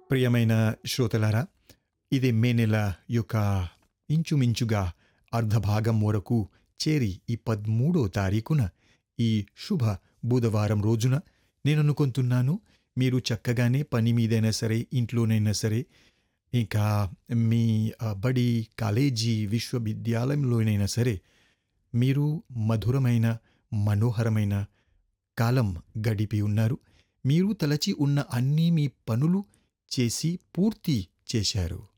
ప్రియమైన శ్రోతలారా ఇది మే నెల యొక్క ఇంచుమించుగా అర్ధభాగం వరకు చేరి ఈ పదమూడో తారీఖున ఈ శుభ బుధవారం రోజున నేను అనుకుంటున్నాను మీరు చక్కగానే పని మీదైనా సరే ఇంట్లోనైనా సరే ఇంకా మీ ఆ, బడి కాలేజీ విశ్వవిద్యాలయంలోనైనా సరే మీరు మధురమైన మనోహరమైన కాలం గడిపి ఉన్నారు మీరు తలచి ఉన్న అన్ని మీ పనులు చేసి పూర్తి చేశారు